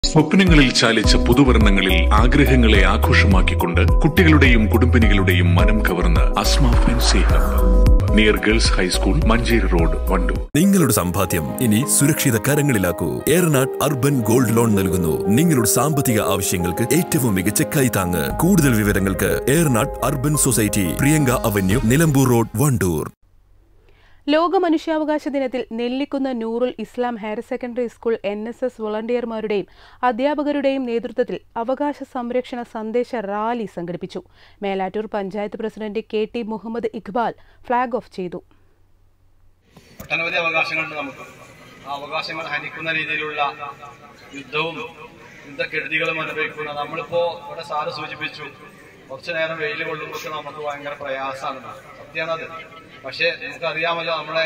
സ്വപ്നങ്ങളിൽ ചാലിച്ച പുതുവർണ്ണങ്ങളിൽ ആഗ്രഹങ്ങളെ ആഘോഷമാക്കിക്കൊണ്ട് കുട്ടികളുടെയും കുടുംബിനികളുടെയും മനം കവർന്ന് Asma fancy hub near girls high school Manjeri road Wandoor നിങ്ങളുടെ സമ്പാദ്യം ഇനി സുരക്ഷിത കരങ്ങളിലാക്കൂ ഏറനാട് അർബൻ ഗോൾഡ് ലോൺ നൽകുന്നു നിങ്ങളുടെ സാമ്പത്തിക ആവശ്യങ്ങൾക്ക് ഏറ്റവും മികച്ച കൈത്താങ്ങ് കൂടുതൽ വിവരങ്ങൾക്ക് Eranad urban society Priyanka avenue Nilambur road Wandoor ലോക മനുഷ്യാവകാശ ദിനത്തിൽ Nellikkunna Noorul Islam higher secondary school N S S വോളണ്ടിയർമാരുടെയും അധ്യാപകരുടെയും നേതൃത്വത്തിൽ അവകാശ സംരക്ഷണ സന്ദേശ റാലി സംഘടിപ്പിച്ചു Melattur panchayat president K T Muhammad Iqbal flag off ചെയ്തു ഒട്ടനവധി അവകാശങ്ങളുണ്ട് നമുക്ക് ആ അവകാശങ്ങൾ ഹനിക്കുന്ന രീതിയിലുള്ള യുദ്ധവും യുദ്ധക്കെടുതികളും അനുഭവിക്കുന്ന നമ്മളിപ്പോ ഇവിടെ സാറ് സൂചിപ്പിച്ചു കുറച്ചു നേരം വെയിൽ കൊള്ളുമ്പോൾ നമുക്ക് ഭയങ്കര പ്രയാസമാണ് സത്യമാണത് പക്ഷെ നമുക്കറിയാമല്ലോ നമ്മളെ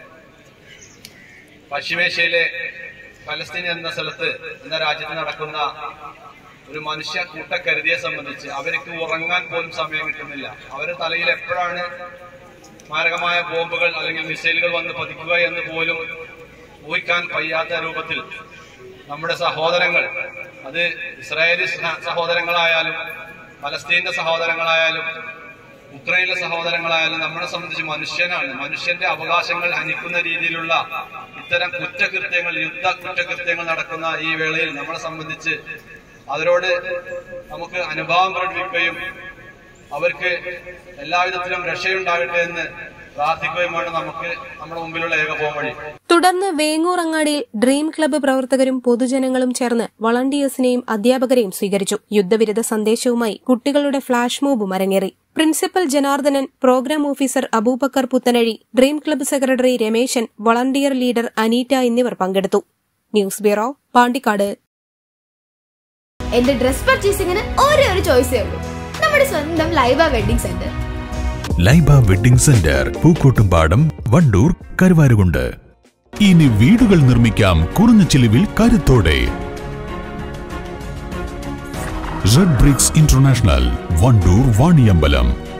പശ്ചിമേഷ്യയിലെ പലസ്തീൻ എന്ന സ്ഥലത്ത് എന്ന രാജ്യത്ത് നടക്കുന്ന ഒരു മനുഷ്യ കൂട്ടക്കരുതിയെ സംബന്ധിച്ച് അവർക്ക് ഉറങ്ങാൻ പോലും സമയം കിട്ടുന്നില്ല അവരുടെ തലയിൽ എപ്പോഴാണ് മാരകമായ ബോംബുകൾ അല്ലെങ്കിൽ മിസൈലുകൾ വന്ന് പതിക്കുക എന്ന് പോലും ഊഹിക്കാൻ വയ്യാത്ത രൂപത്തിൽ നമ്മുടെ സഹോദരങ്ങൾ അത് ഇസ്രായേലി സഹ- സഹോദരങ്ങളായാലും പലസ്തീന്റെ സഹോദരങ്ങളായാലും ഉക്രൈനിലെ സഹോദരങ്ങളായാലും നമ്മളെ സംബന്ധിച്ച് മനുഷ്യനാണ് മനുഷ്യന്റെ അവകാശങ്ങൾ ഹനിക്കുന്ന രീതിയിലുള്ള ഇത്തരം കുറ്റകൃത്യങ്ങൾ യുദ്ധ കുറ്റകൃത്യങ്ങൾ നടക്കുന്ന ഈ വേളയിൽ നമ്മളെ സംബന്ധിച്ച് അവരോട് നമുക്ക് അനുഭാവം പ്രകടിപ്പിക്കുകയും അവർക്ക് എല്ലാവിധത്തിലും രക്ഷയുണ്ടാകട്ടെ എന്ന് പ്രാർത്ഥിക്കുകയുമാണ് നമുക്ക് നമ്മുടെ മുമ്പിലുള്ള ഏക പോംവഴി തുടർന്ന് വേങ്ങൂർ അങ്ങാടിയിൽ ഡ്രീം ക്ലബ്ബ് പ്രവർത്തകരും പൊതുജനങ്ങളും ചേർന്ന് വളണ്ടിയേഴ്സിനെയും അധ്യാപകരെയും സ്വീകരിച്ചു യുദ്ധവിരുദ്ധ സന്ദേശവുമായി കുട്ടികളുടെ ഫ്ളാഷ് മോബും അരങ്ങേറി principal Janardhanan program officer Abubakar Puthanazhi dream club secretary Rameshan volunteer leader Aneeta എന്നിവർ പങ്കെടുത്തു ന്യൂസ് ബ്യൂറോ പാണ്ടിക്കാട് എന്റെ ഡ്രസ് പർച്ചേസിംഗിന് ഒരേ ഒരു ചോയ്സേ ഉള്ളൂ നമ്മുടെ സ്വന്തം Laiba wedding centre Laiba wedding centre Pookkottumpadam Wandoor Karuvarakundu ഇനി വീടുകൾ നിർമ്മിക്കാം കുറഞ്ഞ ചിലവിൽ കരുത്തോടെ red bricks international Wandoor Vaniyambalam